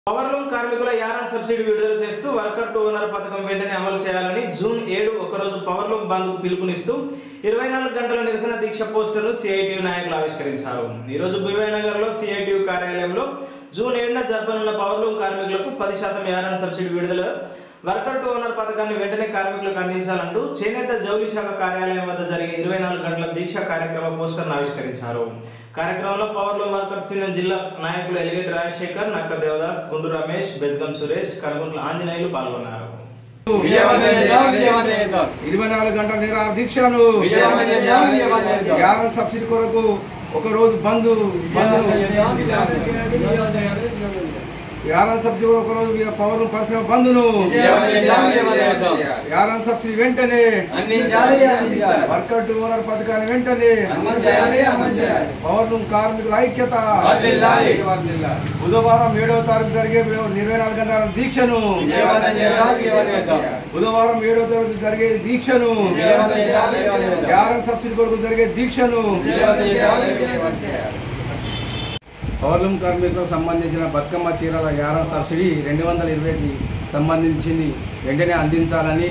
Powerloom కార్మికుల యారా subsidy విడుదల చేస్తూ వర్కర్ టు ఓనర్ పథకం వెంటనే అమలు చేయాలని జూన్ ఏడు ఒకరోజు పవర్లూమ్ బంద్కు పిలుపునిస్తూ ఇరవై నాలుగు గంటల నిరసన దీక్ష పోస్టర్ను సిఐటియు నాయకులు ఆవిష్కరించారు ఈరోజు నగర్ లో సిఐటియు కార్యాలయంలో జూన్ ఏడున జరపనున్న పవర్లూమ్ కార్మికులకు పది శాతం యారా సబ్సిడీ విడుదల వర్కర్ టు ఓనర్ పథకాన్ని వెంటనే కార్మికులకు అందించాలంటూ చేనేత జౌలి శాఖ కార్యాలయం వద్ద జరిగే ఇరవై నాలుగు గంటల దీక్ష కార్యక్రమ పోస్టర్ను ఆవిష్కరించారు కార్యక్రమంలో పవర్లూమ్ వర్కర్స్ యూనియన్ జిల్లా నాయకులు ఎలిగేటి రాజశేఖర్ నక్క దేవదాస్ గుండు రమేష్ బెజ్గం సురేష్ కనుగుంట్ల ఆంజనేయులు పాల్గొన్నారు విజయవంతం చేద్దాం, విజయవంతం చేద్దాం. ఇరవై నాలుగు గంటల నిరాహార దీక్షను విజయవంతం చేద్దాం, విజయవంతం చేద్దాం. గ్యారెంటీ సబ్సిడీ కొరకు ఒక రోజు బంద్ విజయవంతం చేద్దాం, విజయవంతం చేయాలి, విజయవంతం చేయాలి, విజయవంతం చేయాలి. గ్యారెంటీ సబ్సిడీ కొరకు ఒక రోజు పవర్ పరిశ్రమ బంధును విజయవంతం చేద్దాం, విజయవంతం చేద్దాం. గ్యారెంటీ సబ్సిడీ వెంటనే అందించాలి, అందించాలి. వర్కర్ టు ఓనర్ పథకాన్ని వెంటనే అమలు చేయాలి, అమలు చేయాలి. పవర్ లూమ్ కార్మికుల ఐక్యత వర్ధిల్లాలి. బుధవారం ఏడవ తారీఖు జరిగే ఇరవై నాలుగు గంటల దీక్షను విజయవంతం చేద్దాం, విజయవంతం చేద్దాం. బుధవారం ఏడవ తారీఖు జరిగే దీక్షను విజయవంతం చేయాలి, విజయవంతం చేద్దాం. గ్యారెంటీ సబ్సిడీ కొరకు జరిగే దీక్షను విజయవంతం చేయాలి, విజయవంతం చేయాలి. పవర్లూమ్ కార్మికులకు సంబంధించిన బతుకమ్మ చీరల యారం సబ్సిడీ రెండు వందల ఇరవైకి సంబంధించింది వెంటనే అందించాలని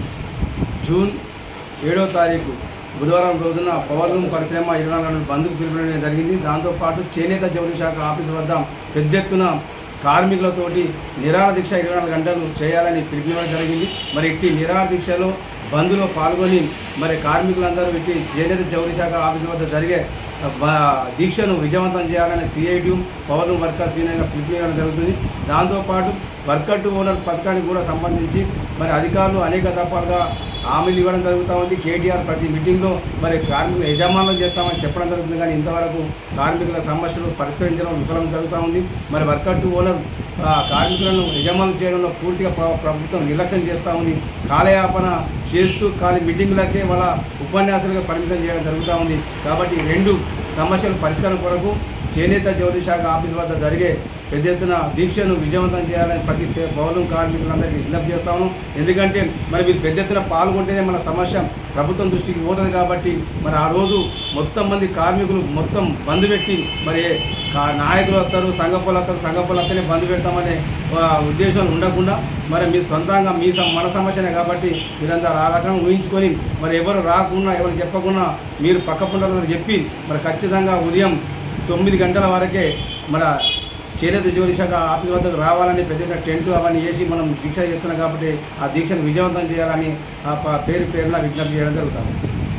జూన్ ఏడో తారీఖు బుధవారం రోజున పవర్లూమ్ పరిశ్రమ ఇరవై నాలుగు గంటలు బంద్కు పిలుపునడం జరిగింది దాంతోపాటు చేనేత జౌళి శాఖ ఆఫీస్ వద్ద పెద్ద ఎత్తున కార్మికులతోటి నిరాహార దీక్ష ఇరవై నాలుగు గంటలు చేయాలని పిలుపునివ్వడం జరిగింది మరి ఇట్టి నిరాహార దీక్షలో బంద్లో పాల్గొని మరి కార్మికులందరూ ఇట్టి చేనేత జౌళి శాఖ ఆఫీస్ వద్ద జరిగే బ- దీక్షను విజయవంతం చేయాలని సిఐటి పవర్ వర్కర్స్ యూనియన్గా పిలుపునివ్వడం జరుగుతుంది దాంతోపాటు వర్కర్ టు ఓనర్ పథకానికి కూడా సంబంధించి మరి అధికారులు అనేక దఫాలుగా హామీలు ఇవ్వడం జరుగుతూ ఉంది కేటీఆర్ ప్రతి మీటింగ్లో మరి కార్మికులు యజమానులు చేస్తామని చెప్పడం జరుగుతుంది కానీ ఇంతవరకు కార్మికుల సమస్యలు పరిష్కరించడం విఫలం జరుగుతూ ఉంది మరి వర్కర్ టు ఓనర్ ఆ, కార్మికులను యజమానులు చేయడంలో పూర్తిగా ప్ర- ప్రభుత్వం నిర్లక్ష్యం చేస్తూ ఉంది కాలయాపన చేస్తూ ఖాళీ మీటింగులకే వాళ్ళ ఉపన్యాసాలుగా పరిమితం చేయడం జరుగుతూ ఉంది కాబట్టి ఈ రెండు సమస్యల పరిష్కారం కొరకు చేనేత జౌళి శాఖ ఆఫీస్ వద్ద జరిగే పెద్ద ఎత్తున దీక్షను విజయవంతం చేయాలని ప్రతి పే- పౌరులు కార్మికులందరికీ విజ్ఞప్తి చేస్తాము ఎందుకంటే మరి మీరు పెద్ద ఎత్తున పాల్గొంటేనే మన సమస్య ప్రభుత్వం దృష్టికి పోతుంది కాబట్టి మరి ఆ రోజు మొత్తం మంది కార్మికులు మొత్తం బంద్ పెట్టి మరి కా- నాయకులు వస్తారు సంఘ పనులు వస్తారు సంఘ పనులు వస్తేనే బంద్ పెడతామనే ఆ, ఉద్దేశం ఉండకుండా మరి మీ సొంతంగా మీ సమ- మన సమస్యనే కాబట్టి మీరంతా ఆ రకంగా ఊహించుకొని మరి ఎవరు రాకుండా ఎవరు చెప్పకుండా మీరు పక్క పుండాలని చెప్పి మరి ఖచ్చితంగా ఉదయం తొమ్మిది గంటల వరకే మన చేనేత జోలి శాఖ ఆఫీస్ వద్దకు రావాలని పెద్ద పెద్ద టెంట్ అవన్నీ వేసి మనం దీక్ష చేస్తున్నాం కాబట్టి ఆ దీక్షను విజయవంతం చేయాలని ఆ ప- పేరు పేరున విజ్ఞప్తి చేయడం జరుగుతుంది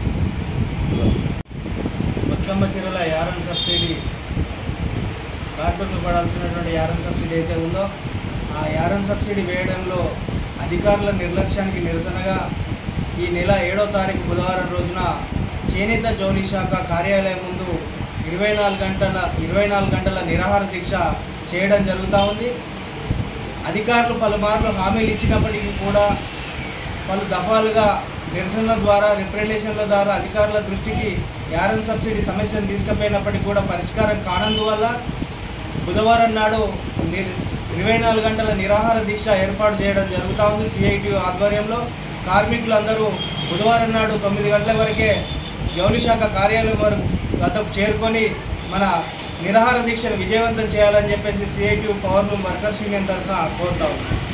బతుకమ్మ చీరల యారం సబ్సిడీ కార్మికులు పడాల్సినటువంటి యారం సబ్సిడీ అయితే ఉందో ఆ యారం సబ్సిడీ వేయడంలో అధికారుల నిర్లక్ష్యానికి నిరసనగా ఈ నెల ఏడో తారీఖు బుధవారం రోజున చేనేత జౌలి శాఖ కార్యాలయం ముందు ఇరవై నాలుగు గంటల ఇరవై నాలుగు గంటల నిరాహార దీక్ష చేయడం జరుగుతూ ఉంది అధికారులు పలుమార్లు హామీలు ఇచ్చినప్పటికీ కూడా పలు దఫాలుగా నిరసనల ద్వారా రిప్రజెంటేషన్ల ద్వారా అధికారుల దృష్టికి యారన్ సబ్సిడీ సమస్యను తీసుకుపోయినప్పటికీ కూడా పరిష్కారం కానందువల్ల బుధవారం నాడు నిర్ ఇరవై నాలుగు గంటల నిరాహార దీక్ష ఏర్పాటు చేయడం జరుగుతూ ఉంది సిఐటి ఆధ్వర్యంలో కార్మికులందరూ బుధవారం నాడు తొమ్మిది గంటల వరకే జౌలి శాఖ కార్యాలయం వరకు వద్దకు చేరుకొని మన నిరాహార దీక్షను విజయవంతం చేయాలని చెప్పేసి CIT power loom workers union తరఫున కోరుతా ఉన్నాం